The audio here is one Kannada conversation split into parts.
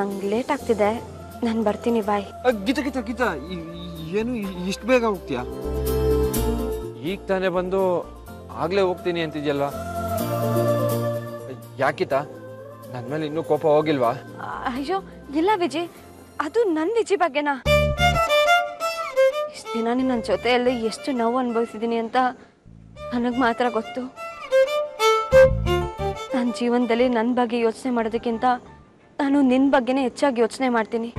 ನಂಗೆ ಲೇಟ್ ಆಗ್ತಿದೆ ನಾನು ಬರ್ತೀನಿ ಬಾಯ್ ಆ, ಗೀತಾ ಗೀತಾ ಗೀತಾ ಈ- ಈ- ಏನು ಇಷ್ಟು ಬೇಗ ಹೋಗ್ತೀಯಾ ಈಗ ತಾನೇ ಬಂದು ಆಗ್ಲೇ ಹೋಗ್ತೀನಿ ಅಂತಿದ್ಯಲ್ಲ ಯಾಕಿತ ನನ್ನ ಮೇಲೆ ಇನ್ನೂ ಕೋಪ ಹೋಗಿಲ್ವಾ ಅಯ್ಯೋ ಇಲ್ಲ ವಿಜಯ್ ಅದು ನನ್ನ ವಿಜಯ್ ಬಗ್ಗೆನಾ ಇಷ್ಟು ದಿನ ನೀನು ನನ್ನ ಜೊತೆಯಲ್ಲಿ ಎಷ್ಟು ನೋವು ಅನುಭವಿಸಿದ್ದೀನಿ ಅಂತ ನನಗೆ ಮಾತ್ರ ಗೊತ್ತು ನನ್ನ ಜೀವನದಲ್ಲಿ ನನ್ನ ಬಗ್ಗೆ ಯೋಚನೆ ಮಾಡೋದಕ್ಕಿಂತ ನಾನು ನಿನ್ನ ಬಗ್ಗೆನೇ ಹೆಚ್ಚಾಗಿ ಯೋಚನೆ ಮಾಡ್ತೀನಿ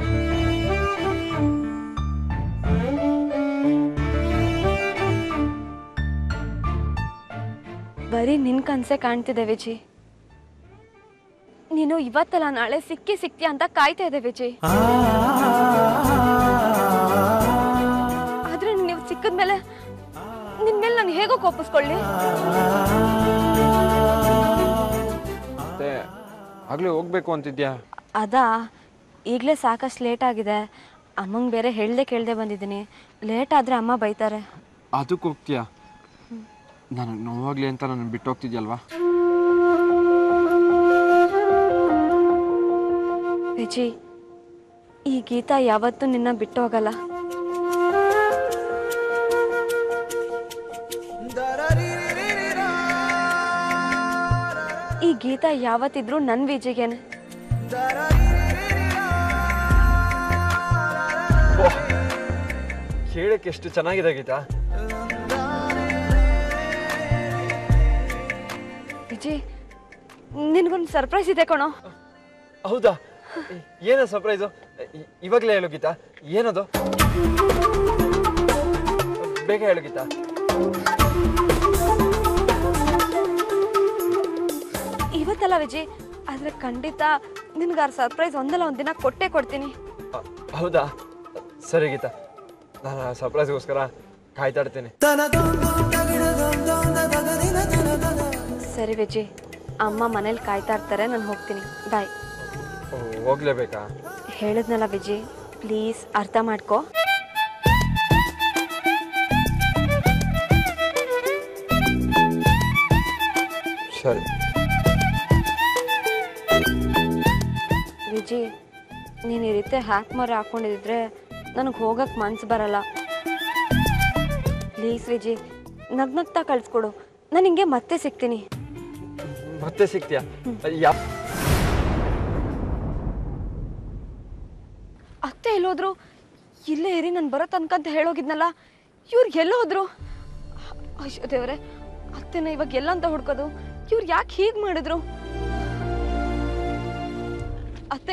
ಬರೀ ನಿನ್ ಕನ್ಸೆ ಕಾಣ್ತಿದೆ ವಿಜಿ ನೀನು ಇವತ್ತಲ್ಲ ನಾಳೆ ಸಿಕ್ಕಿ ಸಿಕ್ತೀಯ ಅಂತ ಕಾಯ್ತಾ ಇದೆ ವಿಜಯ್ ಆದ್ರೆ ನೀವು ಸಿಕ್ಕದ್ಮೇಲೆ ನಿನ್ ಮೇಲೆ ನಾನು ಹೇಗೋ ಕೋಪಿಸ್ಕೊಳ್ಳಿ ಮತ್ತೆ ಆಗ್ಲೇ ಹೋಗ್ಬೇಕು ಅಂತಿದ್ಯಾ ಅದಾ ಈಗಲೇ ಸಾಕಷ್ಟು ಲೇಟ್ ಆಗಿದೆ ಅಮ್ಮಂಗೆ ಬೇರೆ ಹೇಳ್ದೆ ಕೇಳ್ದೆ ಬಂದಿದ್ದೀನಿ ಲೇಟ್ ಆದರೆ ಅಮ್ಮ ಬೈತಾರೆ ಅದಕ್ಕೆ ಹೋಗ್ತೀಯಾ ನನಗೆ ನೋವಾಗ್ಲಿ ಅಂತ ನನ್ನ ಬಿಟ್ಟು ಹೋಗ್ತಿದ್ಯಲ್ವಾ ವಿಜಿ ಈ ಗೀತ ಯಾವತ್ತೂ ನಿನ್ನ ಬಿಟ್ಟು ಹೋಗಲ್ಲ ಈ ಗೀತ ಯಾವತ್ತಿದ್ರು ನನ್ನ ವಿಜಿಗೇನೆ ಕೇಳಕ್ಕೆ ಎಷ್ಟು ಚೆನ್ನಾಗಿದೆ ಗೀತಾ ವಿಜಿ ನಿನ್ಗೊಂದು ಸರ್ಪ್ರೈಸ್ ಇದೆ ಕಣೋ ಹೌದಾ ಏನ ಸರ್ಪ್ರೈಸು ಇವಾಗಲೇ ಹೇಳು ಗೀತಾ ಏನದು ಬೇಗ ಹೇಳು ಗೀತಾ ಇವತ್ತಲ್ಲ ವಿಜಿ ಆದ್ರೆ ಖಂಡಿತ ನಿನ್ಗೆ ಆ ಸರ್ಪ್ರೈಸ್ ಒಂದಲ್ಲ ಒಂದಿನ ಕೊಟ್ಟೆ ಕೊಡ್ತೀನಿ ಅ, ಹೌದಾ ಸರಿ ಗೀತಾ ನಾನು ಸರ್ಪ್ರೈಸ್ಗೋಸ್ಕರ ಕಾಯ್ತಾ ಇರ್ತೀನಿ ಸರಿ ವಿಜಿ ಅಮ್ಮ ಮನೇಲಿ ಕಾಯ್ತಾ ಇರ್ತಾರೆ ನಾನು ಹೋಗ್ತೀನಿ ಬಾಯ್ ಓ, ಹೋಗ್ಲೇಬೇಕಾ ಹೇಳಿದ್ನಲ್ಲ ವಿಜಿ ಪ್ಲೀಸ್ ಅರ್ಥ ಮಾಡ್ಕೋ ಸರಿ ವಿಜಿ ನೀನು ಈ ರೀತಿ ಹ್ಯಾಕ್ ಮರ ಹಾಕೊಂಡಿದ್ರೆ ನನಗೆ ಹೋಗಕ್ಕೆ ಮನ್ಸು ಬರಲ್ಲ ಪ್ಲೀಸ್ ವಿಜಿ ನಗ್ನಗ್ತಾ ಕಳ್ಸ್ಕೊಡು ನಾನು ಹಿಂಗೆ ಮತ್ತೆ ಸಿಗ್ತೀನಿ ಮತ್ತೆ ಸಿಗ್ತೀಯಾ ಯಾ ಅತ್ತೆ ಎಲ್ಲೋದ್ರು ಇಲ್ಲೇ ಇರಿ ನಾನು ಬರೋ ತನಕ ಅಂತ ಹೇಳೋಗಿದ್ನಲ್ಲ ಇವ್ರು ಎಲ್ಲೋದ್ರು ಅಯ್ಯೋ ದೇವ್ರೆ ಅತ್ತೆನ ಇವಾಗ ಎಲ್ಲ ಅಂತ ಹುಡ್ಕೋದು ಇವ್ರು ಯಾಕೆ ಹೀಗೆ ಮಾಡಿದ್ರು ಅತ್ತೆ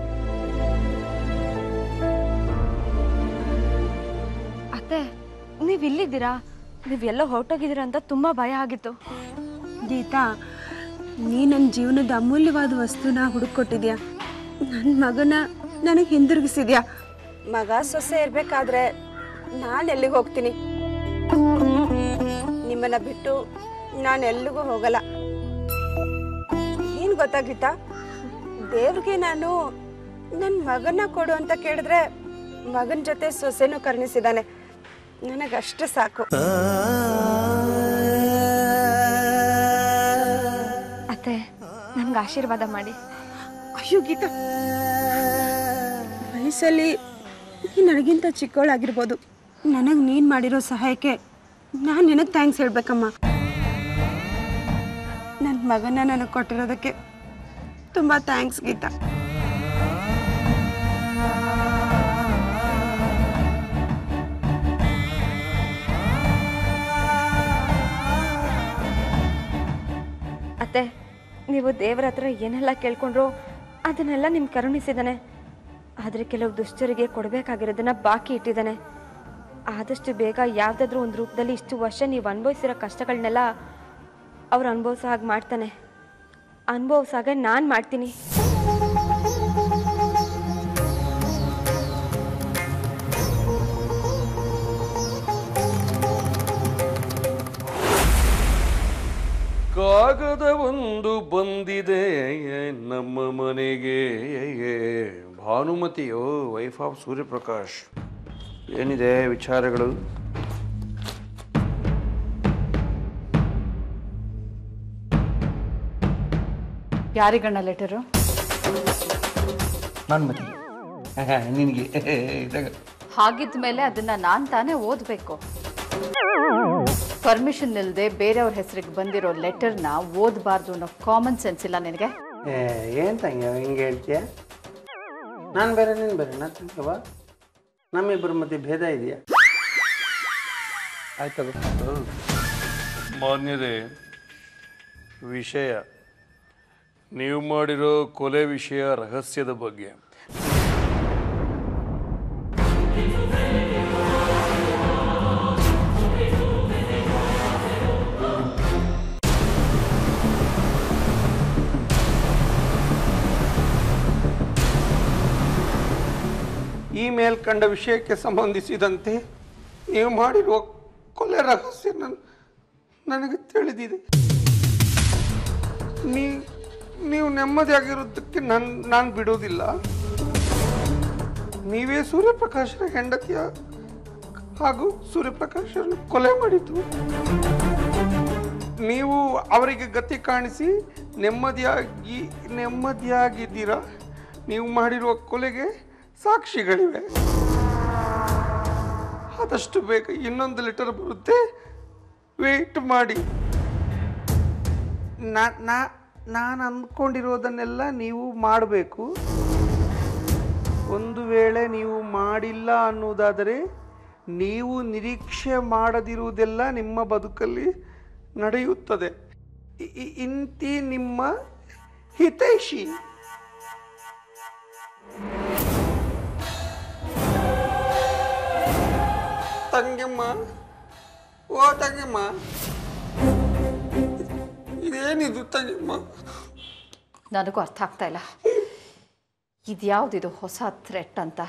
ಅತ್ತೆ ನೀವು ಇಲ್ಲಿದ್ದೀರಾ ನೀವು ಎಲ್ಲೋ ಹೊರಟೋಗಿದ್ದೀರಾ ಅಂತ ತುಂಬಾ ಭಯ ಆಗಿತ್ತು ಗೀತಾ ನೀ ನನ್ನ ಜೀವನದ ಅಮೂಲ್ಯವಾದ ವಸ್ತುನ ಹುಡುಕೊಟ್ಟಿದ್ಯಾ ನನ್ನ ಮಗನ ನನಗೆ ಹಿಂದಿರುಗಿಸಿದ್ಯಾ ಮಗ ಸೊಸೆ ಇರಬೇಕಾದ್ರೆ ನಾನು ಎಲ್ಲಿಗೆ ಹೋಗ್ತೀನಿ ನಿಮ್ಮನ್ನ ಬಿಟ್ಟು ನಾನು ಎಲ್ಲಿಗೂ ಹೋಗಲ್ಲ ಏನು ಗೊತ್ತಾ ಗೀತಾ ದೇವ್ರಿಗೆ ನಾನು ನನ್ನ ಮಗನ ಕೊಡು ಅಂತ ಕೇಳಿದ್ರೆ ಮಗನ ಜೊತೆ ಸೊಸೆನೂ ಕರುಣಿಸಿದ್ದಾನೆ ನನಗಷ್ಟು ಸಾಕು ಅತ್ತೆ ನನ್ಗೆ ಆಶೀರ್ವಾದ ಮಾಡಿ ಅಯ್ಯೋ ಗೀತಾ ವಯಸ್ಸಲ್ಲಿ ನೀ ನನಗಿಂತ ಚಿಕ್ಕವಳಾಗಿರ್ಬೋದು ನನಗೆ ನೀನು ಮಾಡಿರೋ ಸಹಾಯಕ್ಕೆ ನಾನು ನಿನಗೆ ಥ್ಯಾಂಕ್ಸ್ ಹೇಳ್ಬೇಕಮ್ಮ ನನ್ನ ಮಗನ ನನಗೆ ಕೊಟ್ಟಿರೋದಕ್ಕೆ ತುಂಬ ಥ್ಯಾಂಕ್ಸ್ ಗೀತಾ ಅತ್ತೆ ನೀವು ದೇವರ ಹತ್ರ ಏನೆಲ್ಲ ಕೇಳ್ಕೊಂಡ್ರು ಅದನ್ನೆಲ್ಲ ನಿಮ್ ಕರುಣಿಸಿದಾನೆ ಆದರೆ ಕೆಲವು ದುಷ್ಟರಿಗೆ ಕೊಡಬೇಕಾಗಿರೋದನ್ನ ಬಾಕಿ ಇಟ್ಟಿದ್ದಾನೆ ಆದಷ್ಟು ಬೇಗ ಯಾವುದಾದ್ರೂ ಒಂದು ರೂಪದಲ್ಲಿ ಇಷ್ಟು ವರ್ಷ ನೀವು ಅನುಭವಿಸಿರೋ ಕಷ್ಟಗಳನ್ನೆಲ್ಲ ಅವ್ರು ಅನುಭವಿಸೋ ಹಾಗೆ ಮಾಡ್ತಾನೆ ಅನುಭವಿಸೋ ಹಾಗೆ ನಾನು ಮಾಡ್ತೀನಿ ಕಾಗದ ಒಂದು ಬಂದಿದೆ ನಮ್ಮ ಮನೆಗೆ ಭಾನುಮತಿಯೋ ವೈಫ್ ಆಫ್ ಸೂರ್ಯಪ್ರಕಾಶ್ ಏನಿದೆ ವಿಚಾರಗಳು ಯಾರಿಗಣ್ಣ ಲೆಟರು ಭಾನುಮತಿ ನಿನಗೆ ಇದಾಗ ಹಾಗಿದ್ದ ಮೇಲೆ ಅದನ್ನ ನಾನು ತಾನೇ ಓದಬೇಕು ಪರ್ಮಿಷನ್ ಇಲ್ಲದೆ ಬೇರೆಯವ್ರ ಹೆಸರಿಗೆ ಬಂದಿರೋ ಲೆಟರ್ನ ಓದಬಾರ್ದು ಅನ್ನೋ ಕಾಮನ್ ಸೆನ್ಸ್ ಇಲ್ಲ ನಿನಗೆ ಏನು ತಂಗ ಹಿಂಗೆ ಹೇಳ್ತೀಯ ನಾನು ಬೇರೆ ನೀನು ಬೇರೆ ನಾ ತಂಗವ ನಮ್ಮಿಬ್ಬರ ಮಧ್ಯೆ ಭೇದ ಇದೆಯಾ ಆಯ್ತದ ಮಾನ್ಯರೇ ವಿಷಯ ನೀವು ಮಾಡಿರೋ ಕೊಲೆ ವಿಷಯ ರಹಸ್ಯದ ಬಗ್ಗೆ ಈ ಮೇಲ್ಕಂಡ ವಿಷಯಕ್ಕೆ ಸಂಬಂಧಿಸಿದಂತೆ ನೀವು ಮಾಡಿರುವ ಕೊಲೆ ರಹಸ್ಯ ನನ್ ನನಗೆ ತಿಳಿದಿದೆ ನೀ ನೀವು ನೆಮ್ಮದಿಯಾಗಿರೋದಕ್ಕೆ ನನ್ ನಾನು ಬಿಡೋದಿಲ್ಲ ನೀವೇ ಸೂರ್ಯಪ್ರಕಾಶನ ಹೆಂಡತಿಯ ಹಾಗೂ ಸೂರ್ಯಪ್ರಕಾಶನ ಕೊಲೆ ಮಾಡಿದ್ದು ನೀವು ಅವರಿಗೆ ಗತಿ ಕಾಣಿಸಿ ನೆಮ್ಮದಿಯಾಗಿ ನೆಮ್ಮದಿಯಾಗಿದ್ದೀರಾ ನೀವು ಮಾಡಿರುವ ಕೊಲೆಗೆ ಸಾಕ್ಷಿಗಳಿವೆ ಆದಷ್ಟು ಬೇಗ ಇನ್ನೊಂದು ಲೆಟರ್ ಬರುತ್ತೆ ವೇಟ್ ಮಾಡಿ ನಾನು ಅಂದ್ಕೊಂಡಿರೋದನ್ನೆಲ್ಲ ನೀವು ಮಾಡಬೇಕು ಒಂದು ವೇಳೆ ನೀವು ಮಾಡಿಲ್ಲ ಅನ್ನುವುದಾದರೆ ನೀವು ನಿರೀಕ್ಷೆ ಮಾಡದಿರುವುದೆಲ್ಲ ನಿಮ್ಮ ಬದುಕಲ್ಲಿ ನಡೆಯುತ್ತದೆ ಇ- ಇ- ಇಂತಿ ನಿಮ್ಮ ಹಿತೈಷಿ ತಂಗಮ್ಮ ಓ ತಂಗಮ್ಮ ಇದೇನಿದು ತಂಗಮ್ಮ ನನಗೂ ಅರ್ಥ ಆಗ್ತಾ ಇಲ್ಲ ಇದ್ಯಾವ್ದಿದು ಹೊಸ ಥ್ರೆಟ್ ಅಂತ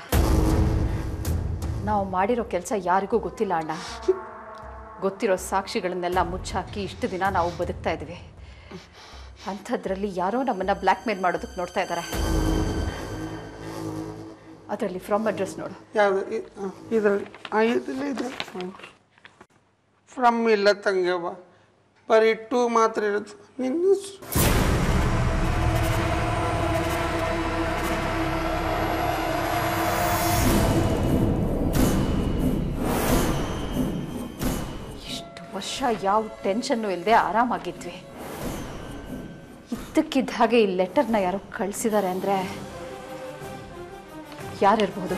ನಾವು ಮಾಡಿರೋ ಕೆಲಸ ಯಾರಿಗೂ ಗೊತ್ತಿಲ್ಲ ಅಣ್ಣ ಗೊತ್ತಿರೋ ಸಾಕ್ಷಿಗಳನ್ನೆಲ್ಲ ಮುಚ್ಚಾಕಿ ಇಷ್ಟು ದಿನ ನಾವು ಬದುಕ್ತಾ ಇದ್ವಿ ಅಂಥದ್ರಲ್ಲಿ ಯಾರೋ ನಮ್ಮನ್ನ ಬ್ಲ್ಯಾಕ್ ಮೇಲ್ ಮಾಡೋದಕ್ಕೆ ನೋಡ್ತಾ ಇದ್ದಾರೆ ಅದರಲ್ಲಿ ಫ್ರಮ್ ಅಡ್ರೆಸ್ ನೋಡು ಯಾವುದು ಇದರಲ್ಲಿ ಇದರಲ್ಲಿ ಇದೆ ಫ್ರಮ್ ಇಲ್ಲ ತಂಗವ್ವ ಬರೀ ಟೂ ಮಾತ್ರ ಇರೋದು ನಿನ್ನ ಹೆಸ್ರು. ಇಷ್ಟು ವರ್ಷ ಯಾವ ಟೆನ್ಷನ್ನು ಇಲ್ಲದೆ ಆರಾಮಾಗಿದ್ವಿ ಇದ್ದಕ್ಕಿದ್ದ ಹಾಗೆ ಈ ಲೆಟರ್ನ ಯಾರೋ ಕಳಿಸಿದ್ದಾರೆ ಅಂದರೆ ಯಾರಿರ್ಬೋದು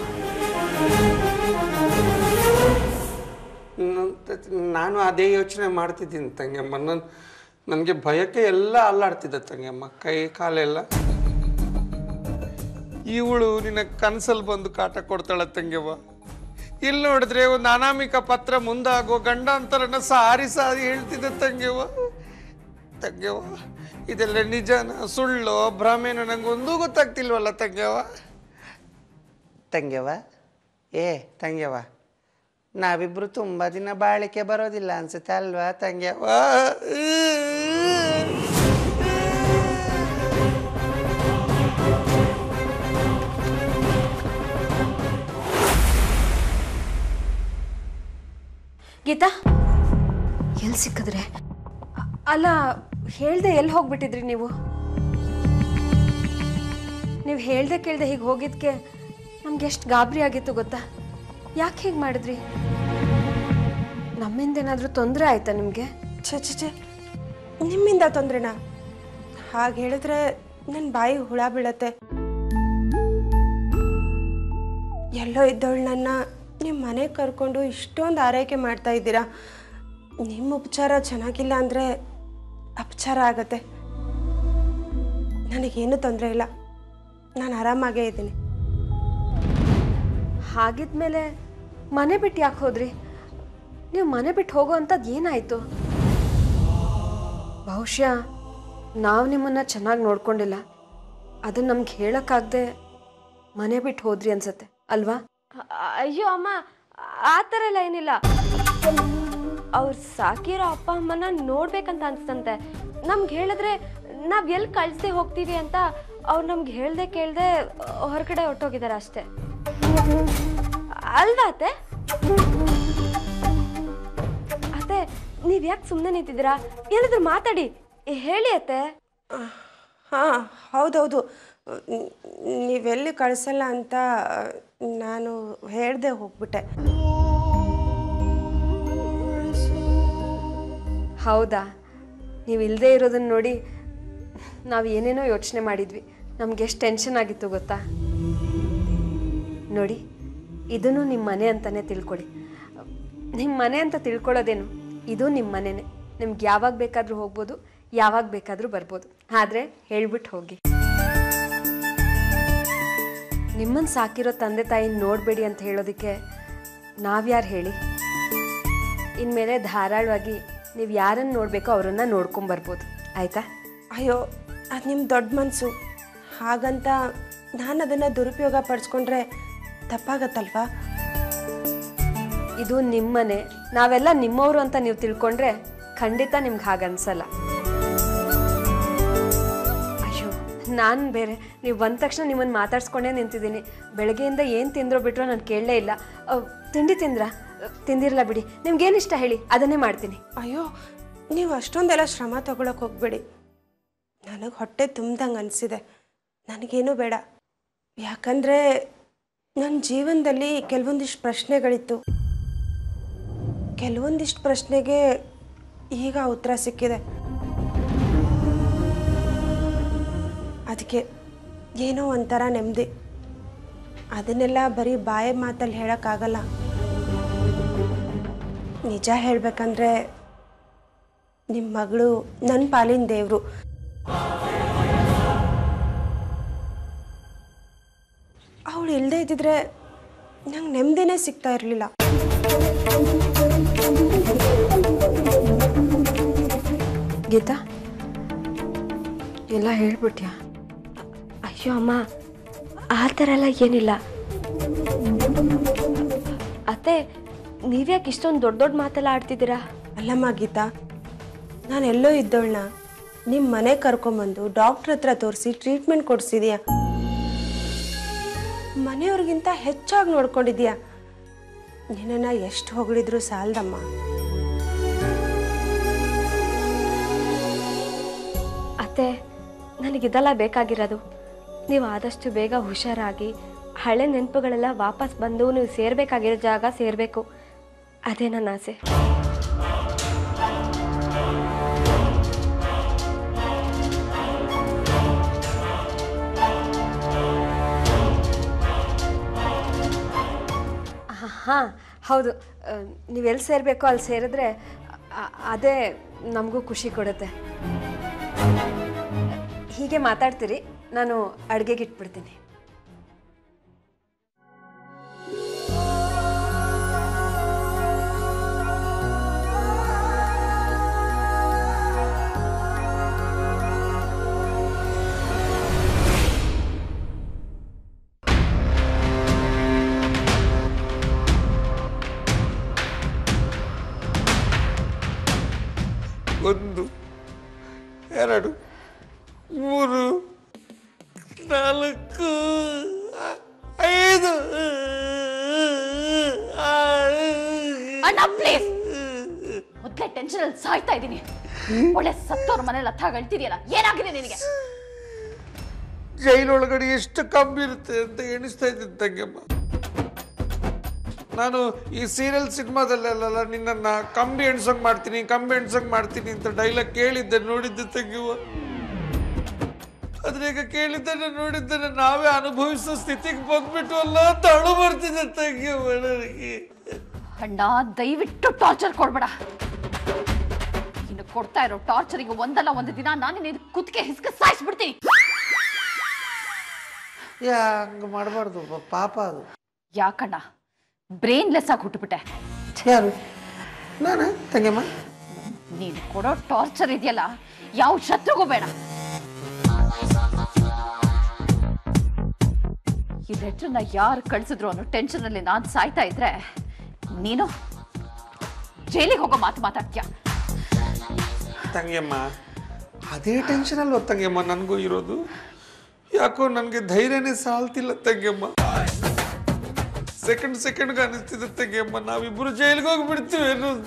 ಇನ್ನೊಂದ್ ನಾನು ಅದೇ ಯೋಚನೆ ಮಾಡ್ತಿದ್ದೀನಿ ತಂಗಮ್ಮ ನನ್ನ ನನಗೆ ಭಯಕ್ಕೆ ಎಲ್ಲ ಅಲ್ಲಾಡ್ತಿದ್ದೆ ತಂಗಮ್ಮ ಕೈ ಕಾಲೆಲ್ಲ ಇವಳು ನಿನ್ನ ಕನ್ಸಲ್ಲಿ ಬಂದು ಕಾಟ ಕೊಡ್ತಾಳ ತಂಗವ್ವ ಇಲ್ಲಿ ನೋಡಿದ್ರೆ ಒಂದು ಅನಾಮಿಕ ಪತ್ರ ಮುಂದಾಗೋ ಗಂಡಾಂತರನ ಸಾರಿ ಸಾರಿ ಹೇಳ್ತಿದ್ದೆ ತಂಗವ್ವ ತಂಗವ್ವ ಇದೆಲ್ಲ ನಿಜನ ಸುಳ್ಳು ಭ್ರಮೆನ ನಂಗೆ ಒಂದೂ ಗೊತ್ತಾಗ್ತಿಲ್ವಲ್ಲ ತಂಗವ್ವ ತಂಗ್ಯವ ಏ ತಂಗ್ಯವ ನಾವಿಬ್ರು ತುಂಬ ದಿನ ಬಾಳಿಕೆ ಬರೋದಿಲ್ಲ ಅನ್ಸುತ್ತೆ ಅಲ್ವಾ ತಂಗ್ಯವ ಗೀತಾ ಎಲ್ಲಿ ಸಿಕ್ಕಿದ್ರೆ ಅ- ಅಲ್ಲ ಹೇಳ್ದೆ ಎಲ್ಲಿ ಹೋಗ್ಬಿಟ್ಟಿದ್ರಿ ನೀವು ನೀವು ಹೇಳ್ದೆ ಕೇಳ್ದೆ ಹೀಗೆ ಹೋಗಿದ್ಕೆ ನಮ್ಗೆ ಎಷ್ಟು ಗಾಬರಿ ಆಗಿತ್ತು ಗೊತ್ತಾ ಯಾಕೆ ಹೀಗೆ ಮಾಡಿದ್ರಿ ನಮ್ಮಿಂದ ಏನಾದರೂ ತೊಂದರೆ ಆಯ್ತಾ ನಿಮಗೆ ಛೆ ಛೆ ಛೆ ನಿಮ್ಮಿಂದ ತೊಂದ್ರೆನಾ ಹಾಗೆ ಹೇಳಿದ್ರೆ ನನ್ನ ಬಾಯಿ ಹುಳ ಬೀಳತ್ತೆ ಎಲ್ಲೋ ಇದ್ದವಳು ನನ್ನ ನಿಮ್ಮ ಮನೆಗೆ ಕರ್ಕೊಂಡು ಇಷ್ಟೊಂದು ಆರೈಕೆ ಮಾಡ್ತಾ ಇದ್ದೀರಾ ನಿಮ್ಮ ಉಪಚಾರ ಚೆನ್ನಾಗಿಲ್ಲ ಅಂದರೆ ಅಪಚಾರ ಆಗತ್ತೆ ನನಗೇನು ತೊಂದರೆ ಇಲ್ಲ ನಾನು ಆರಾಮಾಗೇ ಇದ್ದೀನಿ ಹಾಗಿದ್ಮೇಲೆ ಮನೆ ಬಿಟ್ಟು ಯಾಕೆ ಹೋದ್ರಿ ನೀವು ಮನೆ ಬಿಟ್ಟು ಹೋಗೋ ಅಂಥದ್ದು ಏನಾಯಿತು ಬಹುಶಃ ನಾವು ನಿಮ್ಮನ್ನ ಚೆನ್ನಾಗಿ ನೋಡ್ಕೊಂಡಿಲ್ಲ ಅದನ್ನ ನಮ್ಗೆ ಹೇಳೋಕ್ಕಾಗದೆ ಮನೆ ಬಿಟ್ಟು ಹೋದ್ರಿ ಅನ್ಸತ್ತೆ ಅಲ್ವಾ ಅಯ್ಯೋ ಅಮ್ಮ ಆ ಥರ ಎಲ್ಲ ಏನಿಲ್ಲ ಅವ್ರು ಸಾಕಿರೋ ಅಪ್ಪ ಅಮ್ಮನ ನೋಡ್ಬೇಕಂತ ಅನ್ಸ್ತಂತೆ ನಮ್ಗೆ ಹೇಳಿದ್ರೆ ನಾವ್ ಎಲ್ಲಿ ಕಳ್ಸದೆ ಹೋಗ್ತೀವಿ ಅಂತ ಅವ್ರು ನಮ್ಗೆ ಹೇಳ್ದೆ ಕೇಳ್ದೆ ಹೊರಗಡೆ ಹೊರ್ಟೋಗಿದ್ದಾರೆ ಅಷ್ಟೇ ಅಲ್ವಾ ಅತ್ತೆ ಅತ್ತೆ ನೀವ್ ಯಾಕೆ ಸುಮ್ಮನೆ ನಿಂತಿದ್ದೀರಾ ಏನಾದ್ರು ಮಾತಾಡಿ ಹೇಳಿ ಅತ್ತೆ ಹಾಂ ಹೌದೌದು ನ್- ನೀವೆಲ್ಲಿ ಕಳಿಸಲ್ಲ ಅಂತ ನಾನು ಹೇಳ್ದೆ ಹೋಗ್ಬಿಟ್ಟೆ ಹೌದಾ ನೀವು ಇಲ್ಲದೆ ಇರೋದನ್ನ ನೋಡಿ ನಾವು ಏನೇನೋ ಯೋಚನೆ ಮಾಡಿದ್ವಿ ನಮ್ಗೆ ಎಷ್ಟು ಟೆನ್ಷನ್ ಆಗಿತ್ತು ಗೊತ್ತಾ ನೋಡಿ ಇದನ್ನು ನಿಮ್ಮ ಮನೆ ಅಂತಲೇ ತಿಳ್ಕೊಳ್ಳಿ ನಿಮ್ಮ ಮನೆ ಅಂತ ತಿಳ್ಕೊಳ್ಳೋದೇನು ಇದು ನಿಮ್ಮ ಮನೆನೇ ನಿಮ್ಗೆ ಯಾವಾಗ ಬೇಕಾದರೂ ಹೋಗ್ಬೋದು ಯಾವಾಗ ಬೇಕಾದರೂ ಬರ್ಬೋದು ಆದರೆ ಹೇಳ್ಬಿಟ್ಟು ಹೋಗಿ ನಿಮ್ಮನ್ನು ಸಾಕಿರೋ ತಂದೆ ತಾಯಿನ ನೋಡಬೇಡಿ ಅಂತ ಹೇಳೋದಕ್ಕೆ ನಾವ್ಯಾರು ಹೇಳಿ ಇನ್ಮೇಲೆ ಧಾರಾಳವಾಗಿ ನೀವು ಯಾರನ್ನು ನೋಡಬೇಕೋ ಅವರನ್ನು ನೋಡ್ಕೊಂಬರ್ಬೋದು ಆಯಿತಾ ಅಯ್ಯೋ ಅದು ನಿಮ್ಮ ದೊಡ್ಡ ಮನಸ್ಸು ಹಾಗಂತ ನಾನು ಅದನ್ನು ದುರುಪಯೋಗ ಪಡಿಸ್ಕೊಂಡ್ರೆ ತಪ್ಪಾಗತ್ತಲ್ವಾ ಇದು ನಿಮ್ಮನೆ ನಾವೆಲ್ಲ ನಿಮ್ಮವರು ಅಂತ ನೀವು ತಿಳ್ಕೊಂಡ್ರೆ ಖಂಡಿತ ನಿಮ್ಗೆ ಹಾಗನ್ಸಲ್ಲ ಅಯ್ಯೋ ನಾನು ಬೇರೆ ನೀವು ಬಂದ ತಕ್ಷಣ ನಿಮ್ಮನ್ನು ಮಾತಾಡ್ಸ್ಕೊಂಡೇ ನಿಂತಿದ್ದೀನಿ ಬೆಳಗ್ಗೆಯಿಂದ ಏನು ತಿಂದ್ರೋ ಬಿಟ್ರೋ ನಾನು ಕೇಳಲೇ ಇಲ್ಲ ಅಹ್, ತಿಂಡಿ ತಿಂದ್ರಾ ಅಹ್, ತಿಂದಿರಲ್ಲ ಬಿಡಿ ನಿಮ್ಗೇನು ಇಷ್ಟ ಹೇಳಿ ಅದನ್ನೇ ಮಾಡ್ತೀನಿ ಅಯ್ಯೋ ನೀವು ಅಷ್ಟೊಂದೆಲ್ಲ ಶ್ರಮ ತಗೊಳಕ್ಕೆ ಹೋಗ್ಬೇಡಿ ನನಗೆ ಹೊಟ್ಟೆ ತುಂಬ್ದಂಗೆ ಅನಿಸಿದೆ ನನಗೇನು ಬೇಡ ಯಾಕಂದರೆ ನನ್ನ ಜೀವನದಲ್ಲಿ ಕೆಲವೊಂದಿಷ್ಟು ಪ್ರಶ್ನೆಗಳಿತ್ತು ಕೆಲವೊಂದಿಷ್ಟು ಪ್ರಶ್ನೆಗೆ ಈಗ ಉತ್ತರ ಸಿಕ್ಕಿದೆ ಅದಕ್ಕೆ ಏನೋ ಒಂಥರ ನೆಮ್ಮದಿ ಅದನ್ನೆಲ್ಲ ಬರೀ ಬಾಯ ಮಾತಲ್ಲಿ ಹೇಳೋಕ್ಕಾಗಲ್ಲ ನಿಜ ಹೇಳಬೇಕಂದ್ರೆ ನಿಮ್ಮ ಮಗಳು ನನ್ನ ಪಾಲಿನ ದೇವರು ಅವಳು ಇಲ್ಲದೆ ಇದ್ದಿದ್ರೆ ನಂಗೆ ನೆಮ್ಮದಿನೇ ಸಿಗ್ತಾ ಇರಲಿಲ್ಲ ಗೀತಾ ಎಲ್ಲ ಹೇಳ್ಬಿಟ್ಯಾ ಅಯ್ಯೋ ಅಮ್ಮ ಆ ಥರ ಎಲ್ಲ ಏನಿಲ್ಲ ಅತ್ತೆ ನೀವ್ಯಾಕೆ ಇಷ್ಟೊಂದು ದೊಡ್ಡ ದೊಡ್ಡ ಮಾತೆಲ್ಲ ಆಡ್ತಿದ್ದೀರಾ ಅಲ್ಲಮ್ಮ ಗೀತಾ ನಾನು ಎಲ್ಲೋ ಇದ್ದವಳನ್ನ ನಿಮ್ಮ ಮನೆ ಕರ್ಕೊಂಬಂದು ಡಾಕ್ಟ್ರ್ ಹತ್ರ ತೋರಿಸಿ ಟ್ರೀಟ್ಮೆಂಟ್ ಕೊಡಿಸಿದ್ಯಾ ಮನೆಯವ್ರಿಗಿಂತ ಹೆಚ್ಚಾಗಿ ನೋಡ್ಕೊಂಡಿದ್ಯಾ ನಿನ್ನನ್ನು ಎಷ್ಟು ಹೊಗಳಿದ್ರು ಸಾಲದಮ್ಮ ಅತ್ತೆ ನನಗಿದೆಲ್ಲ ಬೇಕಾಗಿರೋದು ನೀವು ಆದಷ್ಟು ಬೇಗ ಹುಷಾರಾಗಿ ಹಳೆ ನೆನಪುಗಳೆಲ್ಲ ವಾಪಸ್ ಬಂದು ನೀವು ಸೇರಬೇಕಾಗಿರೋ ಜಾಗ ಸೇರಬೇಕು ಅದೇ ನನ್ನ ಆಸೆ ಹಾಂ ಹೌದು ನೀವು ಎಲ್ಲಿ ಸೇರಬೇಕೋ ಅಲ್ಲಿ ಸೇರಿದ್ರೆ ಅ- ಅದೇ ನಮಗೂ ಖುಷಿ ಕೊಡುತ್ತೆ ಹೀಗೆ ಮಾತಾಡ್ತೀರಿ ನಾನು ಅಡುಗೆಗೆ ಇಟ್ಬಿಡ್ತೀನಿ ಒಂದು ಎರಡು ಮೂರು ನಾಲ್ಕು ಐದು ಆರು. ಅಣ್ಣ ಪ್ಲೀಸ್ ಮೊದ್ಲೇ ಟೆನ್ಷನ್ ಅಲ್ಲಿ ಸಾಯ್ತಾ ಇದ್ದೀನಿ ಒಳ್ಳೆ ಸತ್ತೋರ್ ಮನೇಲಿ ಹತ್ತ ಗಳ್ತಿದ್ಯಲ್ಲ ಏನಾಗಿದೆ ನಿನಗೆ ಜೈಲೊಳಗಡೆ ಎಷ್ಟು ಕಮ್ಮಿ ಇರುತ್ತೆ ಅಂತ ಎಣಿಸ್ತಾ ಇದ್ದೀನಿ ತಂಗಮ್ಮ ನಾನು ಈ ಸೀರಿಯಲ್ ಸಿನಿಮಾದಲ್ಲೆಲ್ಲ ನಿನ್ನನ್ನ ಕಂಬಿ ಎಣ್ಸಂಗ್ ಮಾಡ್ತೀನಿ ಕಂಬಿ ಎಣ್ಸಂಗ್ ಮಾಡ್ತೀನಿ ಅಂತ ಡೈಲಾಗ್ ಕೇಳಿದ್ದೆ ನೋಡಿದ್ದೆ ತಂಗಿವ ಆದ್ರೆ ಈಗ ಕೇಳಿದ್ದನ್ನ ನೋಡಿದ್ದನ್ನ ನಾವೇ ಅನುಭವಿಸೋ ಸ್ಥಿತಿಗೆ ಬಂದ್ಬಿಟ್ಟು ಅಲ್ಲ ತಳು ಬರ್ತಿದೆ ತಂಗಿವ ನನಗೆ ಅಣ್ಣ ದಯವಿಟ್ಟು ಟಾರ್ಚರ್ ಕೊಡ್ಬೇಡ ಇನ್ನು ಕೊಡ್ತಾ ಇರೋ ಟಾರ್ಚರಿಗೆ ಒಂದಲ್ಲ ಒಂದು ದಿನ ನಾನು ನಿನ್ನ ಕುತ್ತಿಗೆ ಹಿಸ್ಕ ಸಾಯಿಸ್ಬಿಡ್ತೀನಿ ಯಾ ಹಂಗೆ ಮಾಡಬಾರ್ದು ಪಾಪ ಅದು ಯಾಕಣ್ಣ ಬ್ರೈನ್ಲೆಸ್ ಆಗಿ ಹುಟ್ಟುಬಿಟ್ಟೆ ಯಾರು ನಾನು ತಂಗಮ್ಮ ನೀನು ಕೊಡೋ ಟಾರ್ಚರ್ ಇದೆಯಲ್ಲ ಯಾವ ಶತ್ರುಗೂ ಬೇಡ ಈ ಲೆಟ್ರನ್ನ ಯಾರು ಕಳ್ಸಿದ್ರು ಅನ್ನೋ ಟೆನ್ಷನ್ ಅಲ್ಲಿ ನಾನು ಸಾಯ್ತಾ ಇದ್ರೆ ನೀನು ಜೈಲಿಗೆ ಹೋಗೋ ಮಾತು ಮಾತಾಡ್ತೀಯ ತಂಗಿಯಮ್ಮ ಅದೇ ಟೆನ್ಷನ್ ಅಲ್ವ ತಂಗಿಯಮ್ಮ ನನಗೂ ಇರೋದು ಯಾಕೋ ನನಗೆ ಧೈರ್ಯನೇ ಸಾಲ್ತಿಲ್ಲ ತಂಗಿಯಮ್ಮ ಸೆಕೆಂಡ್ ಸೆಕೆಂಡ್ಗೆ ಅನಿಸ್ತಿದೆ ತಂಗಿಯಮ್ಮ ನಾವಿಬ್ಬರು ಜೈಲಿಗೆ ಹೋಗ್ಬಿಡ್ತೀವಿ ಅನ್ನೋ ಅಂತ.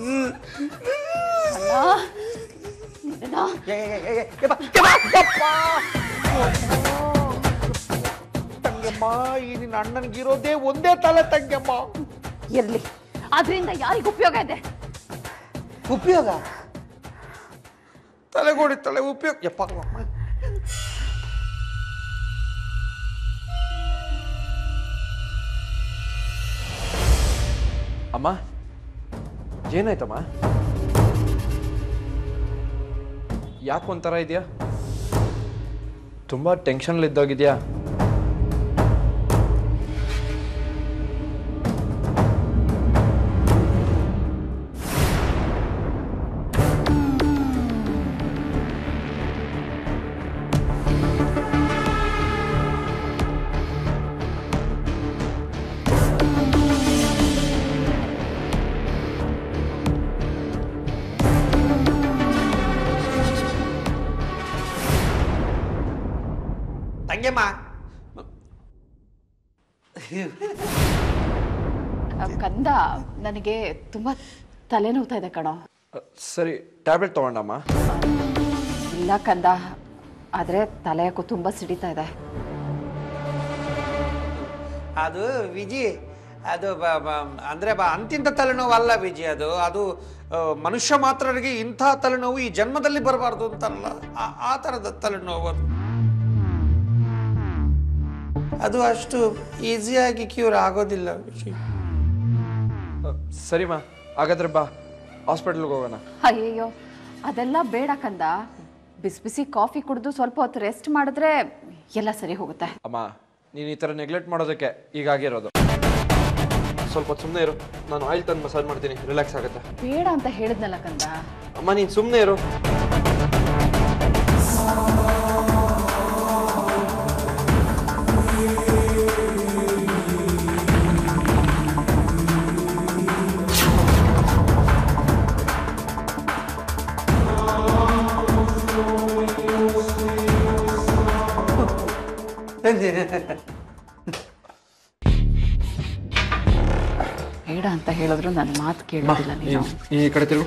ಅಲ್ಲ ನಿನ್ನ ತಂಗ್ಯಮ್ಮ ಈ ನಿನ್ನ ಅಣ್ಣನಿಗಿರೋದೇ ಒಂದೇ ತಲೆ ತಂಗ್ಯಮ್ಮ ಇರ್ಲಿ ಅದರಿಂದ ಯಾರಿಗೂ ಉಪಯೋಗ ಇದೆ ಉಪಯೋಗ ತಲೆಗೋಡಿ ತಲೆ ಉಪಯೋಗ ಯಪ್ಪ ಅಮ್ಮ ಏನಾಯ್ತಮ್ಮ ಯಾಕೆ ಒಂಥರ ಇದೆಯಾ ತುಂಬ ಟೆನ್ಷನ್ಲಿದ್ದಾಗಿದೆಯಾ ತಂಗ್ಯಮ್ಮ ಆ, ಕಂದ ನನಗೆ ತುಂಬಾ ತಲೆನೋವ್ತಾ ಇದೆ ಕಣೋ ಸರಿ ಟ್ಯಾಬ್ಲೆಟ್ ತೊಗೊಂಡಮ್ಮ ಇಲ್ಲ ಕಂದ ಆದ್ರೆ ತಲೆ ಯಾಕೋ ತುಂಬಾ ಸಿಡಿತಾ ಇದೆ ಅದು ವಿಜಿ ಅದು ಬ- ಬ- ಅಂದ್ರೆ ಬ ಅಂತಿಂತ ತಲೆನೋವು ಅಲ್ಲ ವಿಜಿ ಅದು ಅದು ಆ, ಮನುಷ್ಯ ಮಾತ್ರರಿಗೆ ಇಂಥ ತಲೆನೋವು ಈ ಜನ್ಮದಲ್ಲಿ ಬರಬಾರ್ದು ಅಂತಲ್ಲ ಆ- ಆ ಥರದ ತಲೆನೋವು ಅದು ಅದು ಅಷ್ಟು ಈಸಿಯಾಗಿ ಕ್ಯೂರ್ ಆಗೋದಿಲ್ಲ ವಿಜಿ ಸರಿಮಾ ಹಾಗಾದ್ರೆ ಬಾ ಹಾಸ್ಪಿಟ್ಲ್ಗೆ ಹೋಗೋಣ ಅಯ್ಯಯ್ಯೋ ಅದೆಲ್ಲ ಬೇಡ ಕಂದ ಬಿಸಿ ಬಿಸಿ ಕಾಫಿ ಕುಡಿದು ಸ್ವಲ್ಪ ಹೊತ್ತು ರೆಸ್ಟ್ ಮಾಡಿದ್ರೆ ಎಲ್ಲ ಸರಿ ಹೋಗುತ್ತೆ ಅಮ್ಮ ನೀನು ಈ ಥರ ನೆಗ್ಲೆಕ್ಟ್ ಮಾಡೋದಕ್ಕೆ ಈಗಾಗಿರೋದು ಸ್ವಲ್ಪ ಹೊತ್ತು ಸುಮ್ಮನೆ ಇರು ನಾನು ಆಯಿಲ್ ತಂದು ಮಸಾಜ್ ಮಾಡ್ತೀನಿ ರಿಲ್ಯಾಕ್ಸ್ ಆಗುತ್ತೆ ಬೇಡ ಅಂತ ಹೇಳಿದ್ನಲ್ಲ ಕಂದ ಅಮ್ಮ ನೀನು ಸುಮ್ಮನೆ ಇರು ಬೇಡ ಅಂತ ಹೇಳಿದ್ರು ನನ್ನ ಮಾತು ಕೇಳೋದಿಲ್ಲ ನೀನು ಈ ಕಡೆ ತಿರುಗು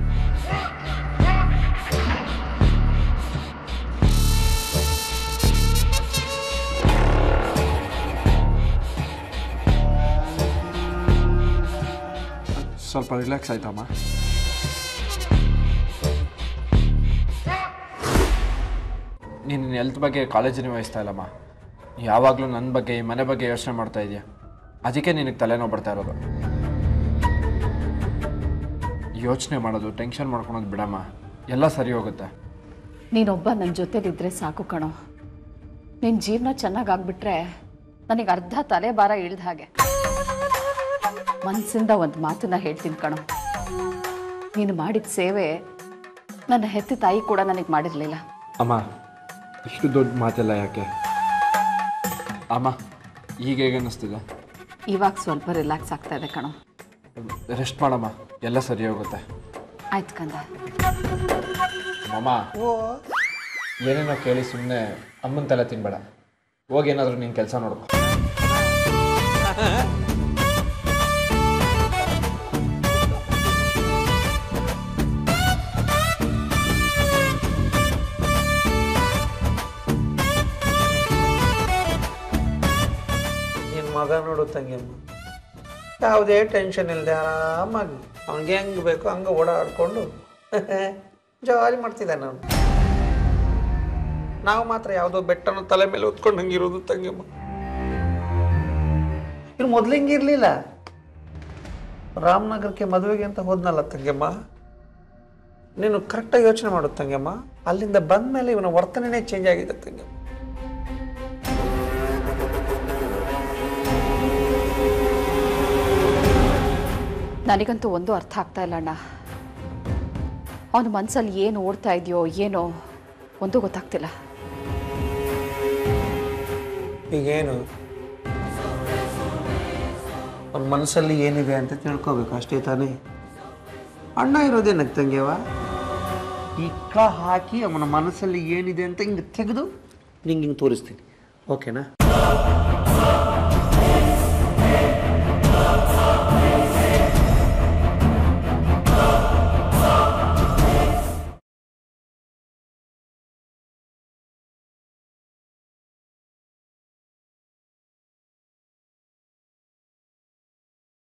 ಸ್ವಲ್ಪ ರಿಲ್ಯಾಕ್ಸ್ ಆಯ್ತಮ್ಮ ನೀನು ಹೆಲ್ತ್ ಬಗ್ಗೆ ಕಾಳಜಿನೇ ವಹಿಸ್ತಾ ಇಲ್ಲಮ್ಮ ಯಾವಾಗಲೂ ನನ್ನ ಬಗ್ಗೆ ಈ ಮನೆ ಬಗ್ಗೆ ಯೋಚನೆ ಮಾಡ್ತಾ ಇದೆಯಾ ಅದಕ್ಕೆ ನಿನಗೆ ತಲೆನೋವು ಬರ್ತಾ ಇರೋದು ಯೋಚನೆ ಮಾಡೋದು ಟೆನ್ಷನ್ ಮಾಡ್ಕೊಳೋದು ಬಿಡಮ್ಮ ಎಲ್ಲ ಸರಿ ಹೋಗುತ್ತೆ ನೀನೊಬ್ಬ ನನ್ನ ಜೊತೆಲಿದ್ರೆ ಸಾಕು ಕಣೋ ನಿನ್ನ ಜೀವನ ಚೆನ್ನಾಗಾಗ್ಬಿಟ್ರೆ ನನಗೆ ಅರ್ಧ ತಲೆ ಭಾರ ಇಳ್ದ ಹಾಗೆ ಮನಸ್ಸಿಂದ ಒಂದು ಮಾತನ್ನ ಹೇಳ್ತೀನಿ ಕಣೋ ನೀನು ಮಾಡಿದ ಸೇವೆ ನನ್ನ ಹೆತ್ತ ತಾಯಿ ಕೂಡ ನನಗೆ ಮಾಡಿರಲಿಲ್ಲ ಅಮ್ಮ ಇಷ್ಟು ದೊಡ್ಡ ಮಾತೆಲ್ಲ ಯಾಕೆ ಅಮ್ಮ ಈಗ ಹೇಗೆ ಅನ್ನಿಸ್ತಿದೆ ಇವಾಗ ಸ್ವಲ್ಪ ರಿಲ್ಯಾಕ್ಸ್ ಆಗ್ತಾ ಇದೆ ಕಣೋ ರೆಸ್ಟ್ ಮಾಡಮ್ಮ ಎಲ್ಲ ಸರಿ ಹೋಗುತ್ತೆ ಆಯ್ತು ಕಂದ ಮಮ್ಮ ಏನೇನೋ ಕೇಳಿ ಸುಮ್ಮನೆ ಅಮ್ಮನ ತಲೆ ತಿನ್ಬೇಡ ಹೋಗಿ ಏನಾದರೂ ನೀನು ಕೆಲಸ ನೋಡ್ಕೊ ನಿನ್ನ ಮಗ ನೋಡು ತಂಗಿಯಮ್ಮ ಯಾವುದೇ ಟೆನ್ಷನ್ ಇಲ್ಲದೆ ಆರಾಮಾಗಿ ಅವ್ನಿಗೆ ಹೆಂಗೆ ಬೇಕೋ ಹಂಗೆ ಓಡಾಡಿಕೊಂಡು ಜಾಲಿ ಮಾಡ್ತಿದ್ದಾನೆ ಅವನು ನಾವು ಮಾತ್ರ ಯಾವುದೋ ಬೆಟ್ಟನ ತಲೆ ಮೇಲೆ ಹೊತ್ಕೊಂಡು ಹಂಗಿರೋದು ತಂಗಿಯಮ್ಮ ಇವ್ರು ಮೊದ್ಲು ಹಿಂಗಿರ್ಲಿಲ್ಲ ರಾಮನಗರಕ್ಕೆ ಮದುವೆಗೆ ಅಂತ ಹೋದ್ನಲ್ಲ ತಂಗಿಯಮ್ಮ ನೀನು ಕರೆಕ್ಟಾಗಿ ಯೋಚನೆ ಮಾಡು ತಂಗಿಯಮ್ಮ ಅಲ್ಲಿಂದ ಬಂದ ಮೇಲೆ ಇವನ ವರ್ತನೆನೇ ಚೇಂಜ್ ಆಗಿದೆ ತಂಗಿಯಮ್ಮ ನನಗಂತೂ ಒಂದು ಅರ್ಥ ಆಗ್ತಾ ಇಲ್ಲ ಅಣ್ಣ ಅವನ ಮನಸ್ಸಲ್ಲಿ ಏನು ಓಡ್ತಾ ಇದೆಯೋ ಏನೋ ಒಂದು ಗೊತ್ತಾಗ್ತಿಲ್ಲ ಈಗೇನು ಅವ್ನ ಮನಸ್ಸಲ್ಲಿ ಏನಿದೆ ಅಂತ ತಿಳ್ಕೊಬೇಕು ಅಷ್ಟೇ ತಾನೇ ಅಣ್ಣ ಇರೋದೇನಕ್ಕೆ ತಂಗ್ಯವ ಇಕ್ಕ ಹಾಕಿ ಅವನ ಮನಸ್ಸಲ್ಲಿ ಏನಿದೆ ಅಂತ ಹಿಂಗೆ ತೆಗೆದು ನಿಂಗೆ ಹಿಂಗೆ ತೋರಿಸ್ತೀನಿ ಓಕೆನಾ